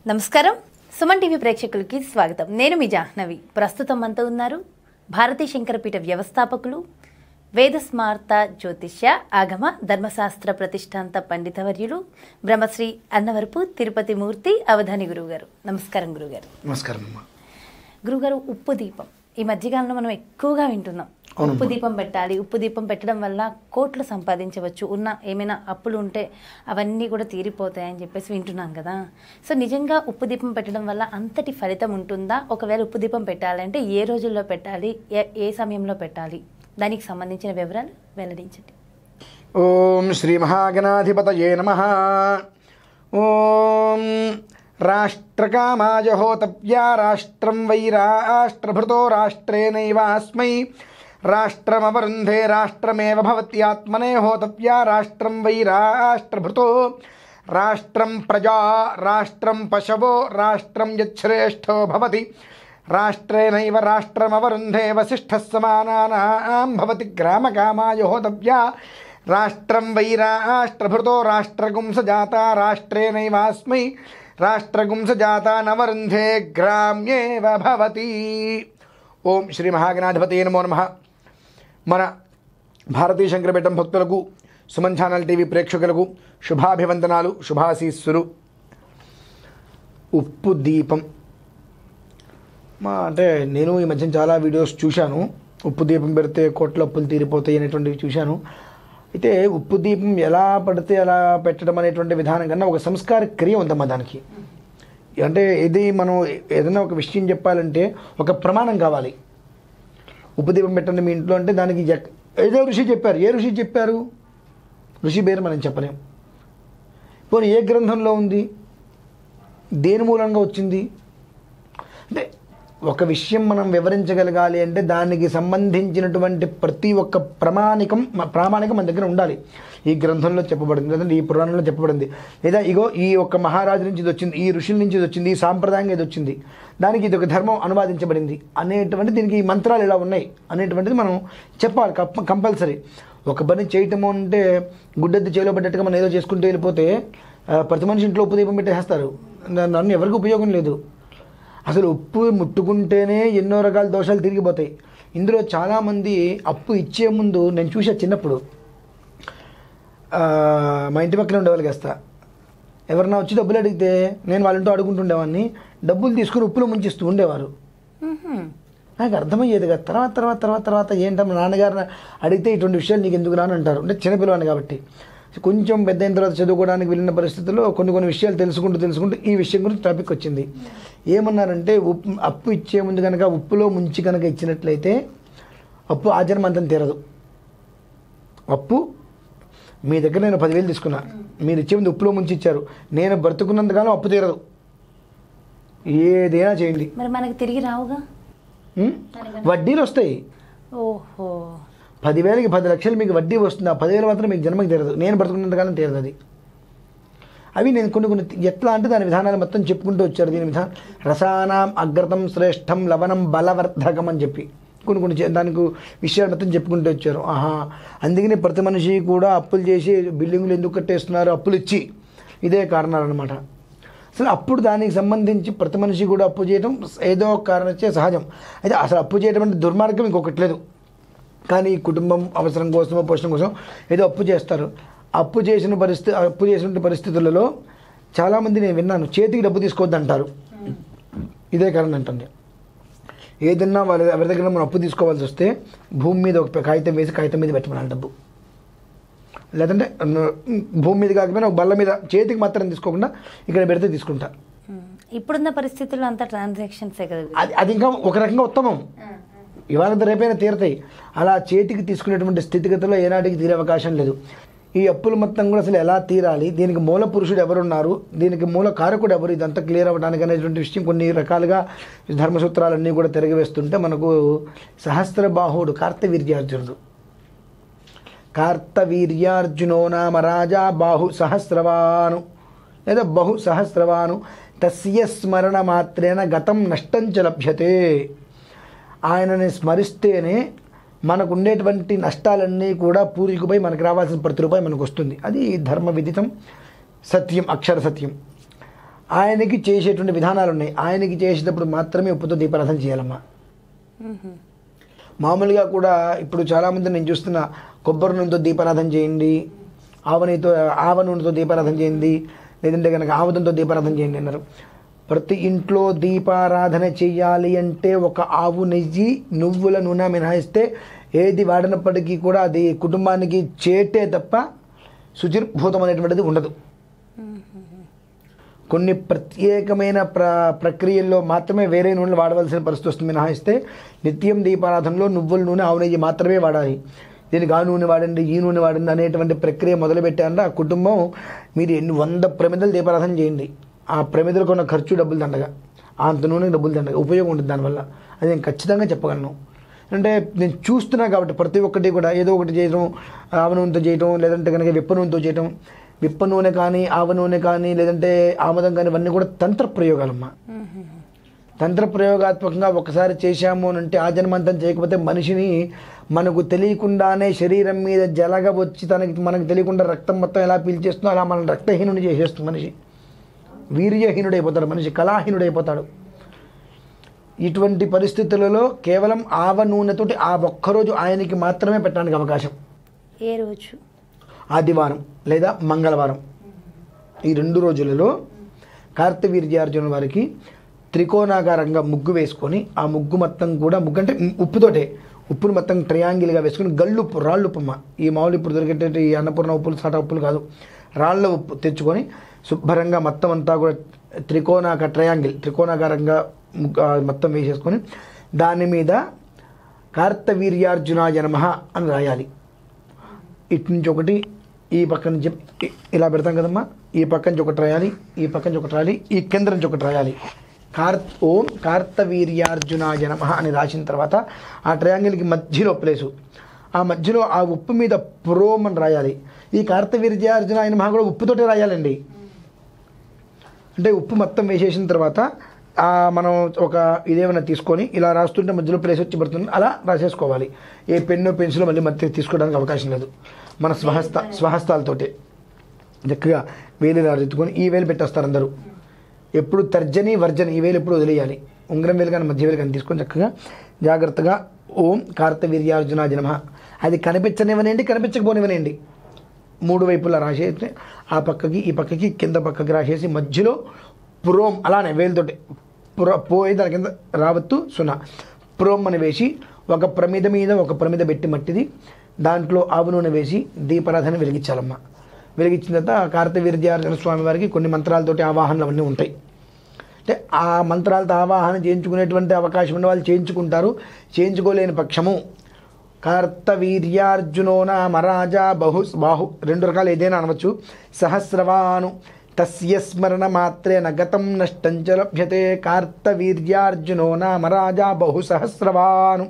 నమస్కారం సుమన్ టీవీ ప్రేక్షకులకి స్వాగతం నేను మీ జాహ్నవి ప్రస్తుతం మనతో ఉన్నారు భారతీ శంకరపీఠ వ్యవస్థాపకులు వేదస్మార్త జ్యోతిష్య ఆగమ ధర్మశాస్త్ర ప్రతిష్టాంత పండితవర్యులు బ్రహ్మశ్రీ అన్నవరపు తిరుపతి మూర్తి అవధాని గురువుగారు నమస్కారం గురుగారు నమస్కారం అమ్మా గురుగారు ఉప్పు దీపం ఈ మధ్యకాలంలో మనం ఎక్కువగా వింటున్నాం అవునమ్మా. ఉప్పు దీపం పెట్టాలి ఉప్పు దీపం పెట్టడం వల్ల కోట్లు సంపాదించవచ్చు ఉన్న ఏమైనా అప్పులు ఉంటే అవన్నీ కూడా తీరిపోతాయని చెప్పేసి వింటున్నాం కదా సో నిజంగా ఉప్పు దీపం పెట్టడం వల్ల అంతటి ఫలితం ఉంటుందా ఒకవేళ ఉప్పు దీపం పెట్టాలంటే ఏ రోజుల్లో పెట్టాలి ఏ ఏ సమయంలో పెట్టాలి దానికి సంబంధించిన వివరాలు వెల్లడించండి ఓం శ్రీ మహాగణాధిపతయే నమ ఓం రాష్ట్రకామాయ హోతవ్యా రాష్ట్రం వై రాష్ట్రభృతో రాష్ట్రేణైవాస్మై రాష్ట్రమవరుంధే రాష్ట్రమేవ భవత్యాత్మనే హోతవ్యా రాష్ట్రం వై రాష్ట్రభృతో రాష్ట్రం ప్రజా రాష్ట్రం పశవో రాష్ట్రం యశ్రేష్ఠో భవతి రాష్ట్రేణైవ రాష్ట్రమవరుంధే వసిష్ఠः సమానానాం భవతి గ్రామకామాయ హోతవ్యా రాష్ట్రం వై రాష్ట్రభృతో రాష్ట్రగుంసజాత రాష్ట్రేణైవాస్మై రాష్ట్రగుంసజాత నవరుంధే గ్రామ్యేవ భవతి ఓం శ్రీ మహాగణాధిపతి నమో నమః మన భారతీయ శంకరపీఠం భక్తులకు సుమన్ ఛానల్ టీవీ ప్రేక్షకులకు శుభాభివందనాలు శుభాశీస్సులు ఉప్పు దీపం మా అంటే నేను ఈ మధ్యన చాలా వీడియోస్ చూశాను ఉప్పు దీపం పెడితే కోట్ల అప్పులు తీరిపోతాయి అనేటువంటివి చూశాను అయితే ఉప్పు దీపం ఎలా పడితే అలా పెట్టడం అనేటువంటి విధానం కన్నా ఒక సంస్కార క్రియ ఉందమ్మా దానికి అంటే ఇది మనం ఏదైనా ఒక విషయం చెప్పాలంటే ఒక ప్రమాణం కావాలి ఉప్పు దీపం పెట్టండి మీ ఇంట్లో అంటే దానికి ఎక్- ఏదో ఋషి చెప్పారు ఏ ఋషి చెప్పారు ఋషి పేరు మనం చెప్పలేం పోనీ ఏ గ్రంథంలో ఉంది దేని మూలంగా వచ్చింది అంటే ఒక విషయం మనం వివరించగలగాలి అంటే దానికి సంబంధించినటువంటి ప్రతి ఒక్క ప్రమాణికం మ- ప్రామాణికం మన దగ్గర ఉండాలి ఈ గ్రంథంలో చెప్పబడింది లేదంటే ఈ పురాణంలో చెప్పబడింది లేదా ఇగో ఈ ఒక్క మహారాజు నుంచి ఇది వచ్చింది ఈ ఋషుల నుంచి ఇది వచ్చింది ఈ సాంప్రదాయంగా ఇది వచ్చింది దానికి ఇది ఒక ధర్మం అనువాదించబడింది అనేటువంటి దీనికి ఈ మంత్రాలు ఇలా ఉన్నాయి అనేటువంటిది మనం చెప్పాలి కప్ప కంపల్సరీ ఒక పని చేయటము అంటే గుడ్డెద్దు చేలో పడ్డట్టుగా మనం ఏదో చేసుకుంటూ వెళ్ళిపోతే ఆ, ప్రతి మనిషి ఇంట్లో ఉప్పు దీపం పెట్టేస్తారు దా- నన్ను ఎవరికి ఉపయోగం లేదు అసలు ఉప్పు ముట్టుకుంటేనే ఎన్నో రకాల దోషాలు తిరిగిపోతాయి ఇందులో చాలామంది అప్పు ఇచ్చే ముందు నేను చూసా చిన్నప్పుడు ఆ, మా ఇంటి పక్కన ఉండేవాళ్ళకి వేస్తా ఎవరన్నా వచ్చి డబ్బులు అడిగితే నేను వాళ్ళ ఇంట్లో అడుగుంటుండేవాడిని డబ్బులు తీసుకుని ఉప్పులో ముంచిస్తూ ఉండేవారు మ్మ్హ్మ్. నాకు అర్థమయ్యేది కదా తర్వాత తర్వాత తర్వాత తర్వాత ఏంటమ్మా నాన్నగారిని అడిగితే ఇటువంటి విషయాలు నీకు ఎందుకు రాని అంటారు అంటే చిన్నపిల్లవాడిని కాబట్టి కొంచెం పెద్ద అయిన తర్వాత చదువుకోవడానికి వెళ్ళిన పరిస్థితుల్లో కొన్ని కొన్ని విషయాలు తెలుసుకుంటూ తెలుసుకుంటూ ఈ విషయం గురించి టాపిక్ వచ్చింది ఏమన్నారంటే ఉప్పు అప్పు ఇచ్చే ముందు కనుక ఉప్పులో ముంచి కనుక ఇచ్చినట్లయితే అప్పు ఆచరణమంతం తీరదు అప్పు మీ దగ్గర నేను పదివేలు తీసుకున్నా మీరు ఇచ్చే ముందు ఉప్పులో ముంచి ఇచ్చారు నేను బ్రతుకున్నంతకాలం అప్పు తీరదు ఏదైనా చేయండి మరి మనకి తిరిగి రావుగా ఉం? వడ్డీలు వస్తాయి ఓహో పదివేలకి పది లక్షలు మీకు వడ్డీ వస్తుంది ఆ పదివేలు మాత్రం మీకు జన్మకి తీరదు నేను బ్రతుకున్నంతకాలం తీరదు అది అవి నేను కొన్ని కొన్ని ఎట్లా అంటే దాని విధానాలు మొత్తం చెప్పుకుంటూ వచ్చారు దీని విధానం రసానాం అగ్రతం శ్రేష్టం లవణం బలవర్ధకం అని చెప్పి కొన్ని కొన్ని చే- దానికి విషయాలు మొత్తం చెప్పుకుంటూ వచ్చారు ఆహా అందుకని ప్రతి మనిషి కూడా అప్పులు చేసి బిల్డింగులు ఎందుకు కట్టేస్తున్నారు అప్పులు ఇచ్చి ఇదే కారణాలు అనమాట అసలు అప్పుడు దానికి సంబంధించి ప్రతి మనిషి కూడా అప్పు చేయడం ఏదో ఒక కారణం వచ్చే సహజం అయితే అసలు అప్పు చేయడం అంటే దుర్మార్గం ఇంకొకటి లేదు కానీ కుటుంబం అవసరం కోసమో పోషణ కోసం ఏదో అప్పు చేస్తారు అప్పు చేసిన పరిస్థితి అప్పు చేసిన పరిస్థితులలో చాలామంది నేను విన్నాను చేతికి డబ్బు తీసుకోవద్దు అంటారు ఇదే కారణం అంటుంది ఏదన్నా వాళ్ళ ఎవరి దగ్గర మనం అప్పు తీసుకోవాల్సి వస్తే భూమి మీద ఒక కాగితం వేసి కాగితం మీద పెట్టమనాలి డబ్బు లేదంటే న- భూమి మీద కాకపోయినా ఒక బల్ల మీద చేతికి మాత్రం తీసుకోకుండా ఇక్కడ పెడితే తీసుకుంటా మ్మ్. ఇప్పుడున్న పరిస్థితుల్లో అంతా ట్రాన్సాక్షన్సే కదా అది అది ఇంకా ఒక రకంగా ఉత్తమం ఇవాళ రేపైనా తీరతాయి అలా చేతికి తీసుకునేటువంటి స్థితిగతిలో ఏనాటికి తీరే అవకాశం లేదు ఈ అప్పులు మొత్తం కూడా అసలు ఎలా తీరాలి దీనికి మూల పురుషుడు ఎవరున్నారు దీనికి మూల కారకుడు ఎవరు ఇదంతా క్లియర్ అవ్వడానికి అనేటువంటి విషయం కొన్ని రకాలుగా ఈ ధర్మసూత్రాలన్నీ కూడా తిరగవేస్తుంటే మనకు సహస్రబాహుడు కార్తవీర్యార్జునుడు కార్తవీర్యార్జునో నామ రాజా బాహు సహస్రవాను లేదా బహు సహస్రవాను తస్య స్మరణ మాత్రేన గతం నష్టం చ లభ్యతే ఆయనని స్మరిస్తేనే మనకు ఉండేటువంటి నష్టాలన్నీ కూడా పూరికుపోయి మనకు రావాల్సిన ప్రతి రూపాయి మనకు వస్తుంది అది ధర్మ విదితం సత్యం అక్షర సత్యం ఆయనకి చేసేటువంటి విధానాలు ఉన్నాయి ఆయనకి చేసేటప్పుడు మాత్రమే ఉప్పుతో దీపారాధన చేయాలమ్మా మ్మ్. మామూలుగా కూడా ఇప్పుడు చాలామంది నేను చూస్తున్న కొబ్బరి నూనెతో దీపారాధన చేయండి ఆవనీతో ఆవ నూనెతో దీపారాధన చేయండి లేదంటే కనుక ఆముదంతో దీపారాధన చేయండి అన్నారు ప్రతి ఇంట్లో దీపారాధన చేయాలి అంటే ఒక ఆవు నెయ్యి నువ్వుల నూనె మినహాయిస్తే ఏది వాడినప్పటికీ కూడా అది కుటుంబానికి చేటే తప్ప శుచిర్భూతం అనేటువంటిది ఉండదు కొన్ని ప్రత్యేకమైన ప్ర ప్రక్రియల్లో మాత్రమే వేరే నూనెలు వాడవలసిన పరిస్థితి వస్తుంది మినహాయిస్తే నిత్యం దీపారాధనలో నువ్వుల నూనె ఆవు నెయ్యి మాత్రమే వాడాలి దీనికి ఆ నూనె వాడండి ఈ నూనె వాడండి అనేటువంటి ప్రక్రియ మొదలుపెట్టారంటే ఆ కుటుంబం మీరు ఎన్ని వంద ప్రమిదలు దీపారాధన చేయండి ఆ ప్రమిదలకు ఉన్న ఖర్చు డబ్బులు దండగా అంత నూనె డబ్బులు దండగా ఉపయోగం ఉంటుంది దానివల్ల అది నేను ఖచ్చితంగా చెప్పగలను అంటే నేను చూస్తున్నా కాబట్టి ప్రతి ఒక్కటి కూడా ఏదో ఒకటి చేయడం ఆవ నూనెతో చేయటం లేదంటే కనుక విప్ప నూనెతో చేయటం విప్ప నూనె కానీ ఆవ నూనె కానీ లేదంటే ఆమదం కానీ ఇవన్నీ కూడా తంత్ర ప్రయోగాలమ్మా మ్మ్. తంత్ర ప్రయోగాత్మకంగా ఒకసారి చేశాము అని అంటే ఆ జన్మంతం చేయకపోతే మనిషిని మనకు తెలియకుండానే శరీరం మీద జలగ వచ్చి తనకి మనకు తెలియకుండా రక్తం మొత్తం ఎలా పీల్చేస్తుందో అలా మనం రక్తహీనుని చేసేస్తుంది మనిషి వీర్యహీనుడైపోతాడు మనిషి కళాహీనుడైపోతాడు ఇటువంటి పరిస్థితులలో కేవలం ఆవ నూనెతోటి ఆ ఒక్కరోజు ఆయనకి మాత్రమే పెట్టడానికి అవకాశం ఏ రోజు ఆదివారం లేదా మంగళవారం ఈ రెండు రోజులలో కార్తవీర్యార్జున వారికి త్రికోణాకారంగా ముగ్గు వేసుకొని ఆ ముగ్గు మొత్తం కూడా ముగ్గు అంటే ఉప్పుతోటే ఉప్పును మొత్తం ట్రయాంగిల్గా వేసుకొని గల్లుప్పు రాళ్ళు ఉప్పమ్మ ఈ మామూలు ఇప్పుడు దొరికేటువంటి ఈ అన్నపూర్ణ ఉప్పులు సాటా ఉప్పులు కాదు రాళ్ళ ఉప్పు తెచ్చుకొని శుభ్రంగా మొత్తం అంతా కూడా త్రికోణాక ట్రయాంగిల్ త్రికోణాకారంగా ముగ్గు ఆ మొత్తం వేసేసుకొని దాని మీద కార్తవీర్యార్జునాయ నమః అని రాయాలి ఇటు నుంచి ఒకటి ఈ పక్క నుంచి ఇ- ఇలా పెడతాం కదమ్మా ఈ పక్క నుంచి ఒకటి రాయాలి ఈ పక్క నుంచి ఒకటి రాయాలి ఈ కింద నుంచి ఒకటి రాయాలి కార్ ఓం కార్తవీర్యార్జునాయ నమ అని రాసిన తర్వాత ఆ ట్రయాంగిల్కి మధ్యలో ప్లేసు ఆ మధ్యలో ఆ ఉప్పు మీద ప్రోమ్ అని రాయాలి ఈ కార్తవీర్యార్జునాయ నమ కూడా ఉప్పుతోటే రాయాలండి అంటే ఉప్పు మొత్తం వేసేసిన తర్వాత ఆ మనం ఒక ఇదేమైనా తీసుకొని ఇలా రాస్తుంటే మధ్యలో ప్లేస్ వచ్చి పడుతుంది అలా రాసేసుకోవాలి ఏ పెన్ను పెన్సిల్ మళ్ళీ మధ్య తీసుకోవడానికి అవకాశం లేదు మన స్వహస్త స్వహస్తాలతోటే చక్కగా వేలు ఇలా ఎత్తుకొని ఈ వేలు పెట్టేస్తారు అందరూ ఎప్పుడు తర్జని వర్జని ఈ వేలు ఎప్పుడు వదిలేయాలి ఉంగరం వేలు కానీ మధ్య వేలు కానీ తీసుకొని చక్కగా జాగ్రత్తగా ఓం కార్తవీర్యార్జున జనమ అది కనిపించనివ్వనండి కనిపించకపోనివ్వనండి మూడు వైపులా రాసేసి ఆ పక్కకి ఈ పక్కకి కింద పక్కకి రాసేసి మధ్యలో పురోం అలానే వేలుతోటి పుర పోయి దాని కింద రావత్తు సున్నా పురోం అని వేసి ఒక ప్రమిద మీద ఒక ప్రమిద పెట్టి మట్టిది దాంట్లో ఆవు నూనె వేసి దీపారాధన వెలిగించాలమ్మ వెలిగించిన తర్వాత కార్తవీర్యార్జున స్వామి వారికి కొన్ని మంత్రాలతోటి ఆవాహనలు అవన్నీ ఉంటాయి అంటే ఆ మంత్రాలతో ఆవాహన చేయించుకునేటువంటి అవకాశం ఉన్న వాళ్ళు చేయించుకుంటారు చేయించుకోలేని పక్షము కార్తవీర్యార్జునో నామ రాజా బహు బాహు రెండు రకాలు ఏదైనా అనవచ్చు సహస్రవాను తస్య స్మరణ మాత్రేన గతం నష్టం చ లభ్యతే కార్తవీర్యార్జునో నామ రాజా బహు సహస్రవాను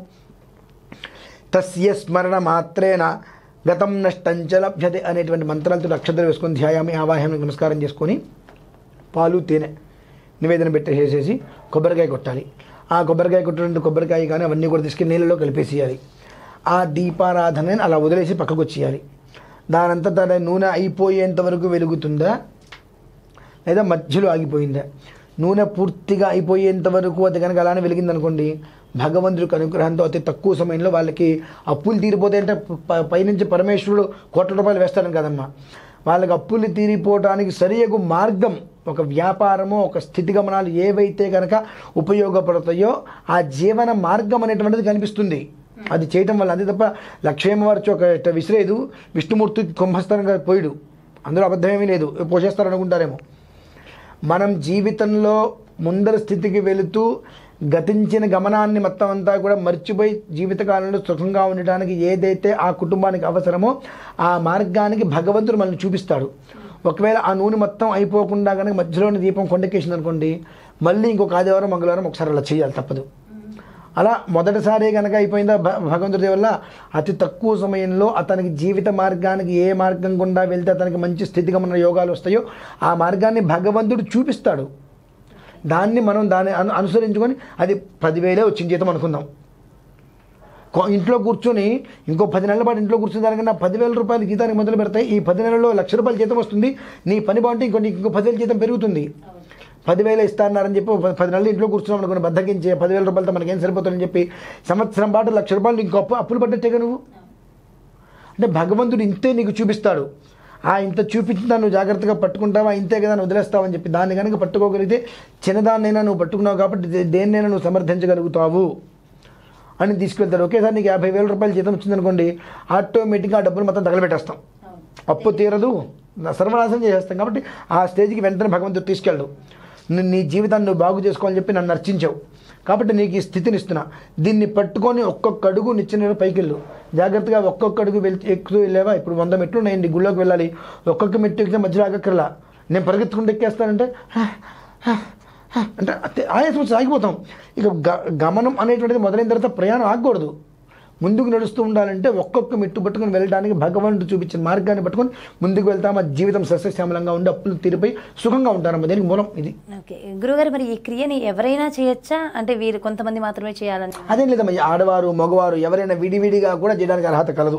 తస్య స్మరణ మాత్రేన గతం నష్టం చ లభ్యతే అనేటువంటి మంత్రాలతో అక్షతలు వేసుకొని ధ్యాయామి ఆవాహనం నమస్కారం చేసుకొని పాలు తేనె నివేదన పెట్టేసేసి కొబ్బరికాయ కొట్టాలి ఆ కొబ్బరికాయ కొట్టినటువంటి కొబ్బరికాయ కానీ అవన్నీ కూడా తీసుకెళ్ళి నీళ్ళలో కలిపేసేయాలి ఆ దీపారాధనని అలా వదిలేసి పక్కకు వచ్చేయాలి దానంతా తన నూనె అయిపోయేంత వరకు వెలుగుతుందా లేదా మధ్యలో ఆగిపోయిందా నూనె పూర్తిగా అయిపోయేంత వరకు అది కనుక అలానే వెలిగిందనుకోండి భగవంతుడికి అనుగ్రహంతో అతి తక్కువ సమయంలో వాళ్ళకి అప్పులు తీరిపోతాయంటే ప- పైనుంచి పరమేశ్వరుడు కోట్ల రూపాయలు వేస్తాడని కదమ్మా వాళ్ళకి అప్పులు తీరిపోవడానికి సరియగు మార్గం ఒక వ్యాపారము ఒక స్థితిగమనాలు ఏవైతే కనుక ఉపయోగపడతాయో ఆ జీవన మార్గం అనేటువంటిది కనిపిస్తుంది అది చేయటం వల్ల అంతే తప్ప లక్ష్మీవారి ఒక ఇట్ట విసిరేదు విష్ణుమూర్తి కుంభస్థానంగా పోయిడు అందులో అబద్ధమేమీ లేదు పోషేస్తారనుకుంటారేమో మనం జీవితంలో ముందర స్థితికి వెళుతూ గతించిన గమనాన్ని మొత్తం అంతా కూడా మర్చిపోయి జీవితకాలంలో సుఖంగా ఉండటానికి ఏదైతే ఆ కుటుంబానికి అవసరమో ఆ మార్గానికి భగవంతుడు మనల్ని చూపిస్తాడు ఒకవేళ ఆ నూనె మొత్తం అయిపోకుండా కనుక మధ్యలోని దీపం కొండకేసింది అనుకోండి మళ్ళీ ఇంకొక ఆదివారం మంగళవారం ఒకసారి అలా చేయాలి తప్పదు అలా మొదటిసారి కనుక అయిపోయిందా భ- భగవంతుడి వల్ల అతి తక్కువ సమయంలో అతనికి జీవిత మార్గానికి ఏ మార్గం గుండా వెళ్తే అతనికి మంచి స్థితిగమన యోగాలు వస్తాయో ఆ మార్గాన్ని భగవంతుడు చూపిస్తాడు దాన్ని మనం దాన్ని అను అనుసరించుకొని అది పదివేలే వచ్చిన జీతం అనుకుందాం కొ- ఇంట్లో కూర్చొని ఇంకో పది నెలల పాటు ఇంట్లో కూర్చుని దానికన్నా పదివేల రూపాయలు జీతానికి మొదలు పెడతాయి ఈ పది నెలల్లో లక్ష రూపాయల జీతం వస్తుంది నీ పని బాగుంటే ఇంకో నీకు ఇంకో పదివేల జీతం పెరుగుతుంది పదివేలు ఇస్తారని చెప్పి ఒక పది- పది నెలలు ఇంట్లో కూర్చున్నాం అనుకుని బద్దకించి పదివేల రూపాయలతో మనకేం సరిపోతుందని చెప్పి సంవత్సరం పాటు లక్ష రూపాయలు ఇంకో అప్పు అప్పులు పడ్డట్టేగా నువ్వు అంటే భగవంతుడు ఇంతే నీకు చూపిస్తాడు ఆ ఇంత చూపించిందా నువ్వు జాగ్రత్తగా పట్టుకుంటావా ఇంతే కదా నువ్వు వదిలేస్తావని చెప్పి దాన్ని కనుక పట్టుకోగలిగితే చిన్నదాన్నైనా నువ్వు పట్టుకున్నావు కాబట్టి దే- దేన్నైనా నువ్వు సమర్థించగలుగుతావు అని తీసుకెళ్తాడు ఒకేసారి నీకు యాభై వేల రూపాయలు జీతం వచ్చిందనుకోండి ఆటోమేటిక్గా ఆ డబ్బులు మొత్తం తగలబెట్టేస్తాం అప్పు తీరదు నా- సర్వనాశనం చేసేస్తాం కాబట్టి ఆ స్టేజ్కి వెంటనే భగవంతుడు తీసుకెళ్ళడు నీ- నీ జీవితాన్ని నువ్వు బాగు చేసుకోవాలని చెప్పి నన్ను నర్చించావు కాబట్టి నీకు ఈ స్థితిని ఇస్తున్నా దీన్ని పట్టుకొని ఒక్కొక్క అడుగు నిచ్చిన పైకి వెళ్ళు జాగ్రత్తగా ఒక్కొక్క అడుగు వెళ్తే ఎక్కుతూ వెళ్ళావా ఇప్పుడు వంద మెట్లు ఉన్నాయండి గుళ్ళోకి వెళ్ళాలి ఒక్కొక్క మెట్టు ఎక్కితే మధ్యలో ఆగక్కర్లా నేను పరిగెత్తుకుంటూ ఎక్కేస్తానంటే అంటే అతే- ఆయాసం వచ్చి ఆగిపోతాం ఇక గ గమనం అనేటువంటిది మొదలైన తర్వాత ప్రయాణం ఆగకూడదు ముందుకు నడుస్తూ ఉండాలంటే ఒక్కొక్క మెట్టు పట్టుకొని వెళ్ళడానికి భగవంతుడు చూపించిన మార్గాన్ని పట్టుకొని ముందుకు వెళ్తాం ఆ జీవితం సస్యశ్యామలంగా ఉండి అప్పులు తీరిపోయి సుఖంగా ఉంటారమ్మ దీనికి మూలం ఇది ఓకే గురుగారు మరి ఈ క్రియని ఎవరైనా చేయొచ్చా అంటే వీరు కొంతమంది మాత్రమే చేయాలని అదేం లేదమ్మా ఈ ఆడవారు మగవారు ఎవరైనా విడివిడిగా కూడా చేయడానికి అర్హత కలదు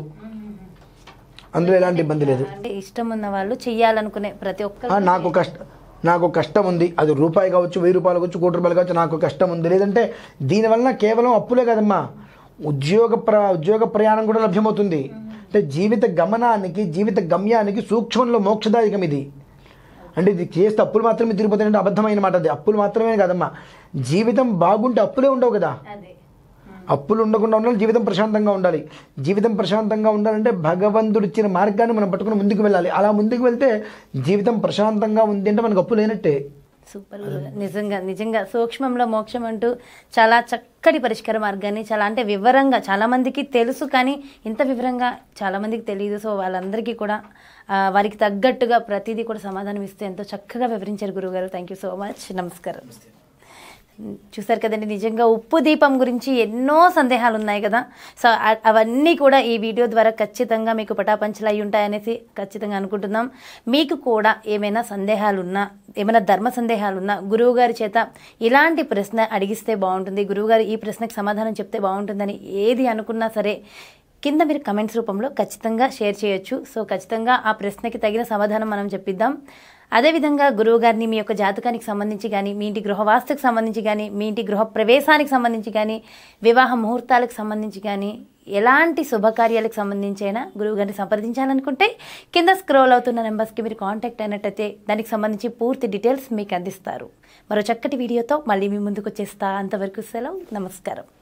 అందులో ఎలాంటి ఇబ్బంది లేదు అంటే ఇష్టం ఉన్న వాళ్ళు చెయ్యాలనుకునే ప్రతి ఆ, ఒక్కరు నాకు కష్ట నాకు కష్టం ఉంది అది రూపాయి కావచ్చు వెయ్యి రూపాయలు కావచ్చు కోటి రూపాయలు కావచ్చు నాకు కష్టం ఉంది లేదంటే దీనివల్ల కేవలం అప్పులే కదమ్మా ఉద్యోగ ప్ర ఉద్యోగ ప్రయాణం కూడా లభ్యమవుతుంది అంటే జీవిత గమనానికి జీవిత గమ్యానికి సూక్ష్మంలో మోక్షదాయకం ఇది అంటే ఇది చేస్తే అప్పులు మాత్రమే తిరిగిపోతాయంటే అబద్ధమైన మాట అది అప్పులు మాత్రమే కాదమ్మా జీవితం బాగుంటే అప్పులే ఉండవు కదా అదే అప్పులు ఉండకుండా ఉండాలి జీవితం ప్రశాంతంగా ఉండాలి జీవితం ప్రశాంతంగా ఉండాలంటే భగవంతుడు ఇచ్చిన మార్గాన్ని మనం పట్టుకుని ముందుకు వెళ్ళాలి అలా ముందుకు వెళ్తే జీవితం ప్రశాంతంగా ఉంది అంటే మనకు అప్పు లేనట్టే సూపర్ గురుగారు. నిజంగా నిజంగా సూక్ష్మంలో మోక్షం అంటూ చాలా చక్కటి పరిష్కార మార్గాన్ని చాలా అంటే వివరంగా చాలా మందికి తెలుసు కానీ ఇంత వివరంగా చాలా మందికి తెలియదు సో వాళ్ళందరికీ కూడా ఆ, వారికి తగ్గట్టుగా ప్రతిదీ కూడా సమాధానం ఇస్తూ ఎంతో చక్కగా వివరించారు గురుగారు థ్యాంక్ యూ సో మచ్ నమస్కారం చూసారు కదండి నిజంగా ఉప్పు దీపం గురించి ఎన్నో సందేహాలు ఉన్నాయి కదా సో అ- అవన్నీ కూడా ఈ వీడియో ద్వారా ఖచ్చితంగా మీకు పటాపంచలు అయి ఉంటాయనేసి ఖచ్చితంగా అనుకుంటున్నాం మీకు కూడా ఏమైనా సందేహాలు ఉన్నా ఏమైనా ధర్మ సందేహాలు ఉన్నా గురువు గారి చేత ఇలాంటి ప్రశ్న అడిగిస్తే బాగుంటుంది గురువుగారు ఈ ప్రశ్నకు సమాధానం చెప్తే బాగుంటుందని ఏది అనుకున్నా సరే కింద మీరు కమెంట్స్ రూపంలో ఖచ్చితంగా షేర్ చేయొచ్చు సో ఖచ్చితంగా ఆ ప్రశ్నకి తగిన సమాధానం మనం చెప్పిద్దాం అదేవిధంగా గురువు గారిని మీ యొక్క జాతకానికి సంబంధించి కానీ మీ ఇంటి గృహవాస్తుకు సంబంధించి కానీ మీ ఇంటి గృహ ప్రవేశానికి సంబంధించి కానీ వివాహ ముహూర్తాలకు సంబంధించి కానీ ఎలాంటి శుభకార్యాలకు సంబంధించి అయినా గురువు గారిని సంప్రదించాలనుకుంటే కింద స్క్రోల్ అవుతున్న నెంబర్స్కి మీరు కాంటాక్ట్ అయినట్టయితే దానికి సంబంధించి పూర్తి డీటెయిల్స్ మీకు అందిస్తారు మరో చక్కటి వీడియోతో మళ్ళీ మీ ముందుకు వచ్చేస్తా అంతవరకు సెలవు నమస్కారం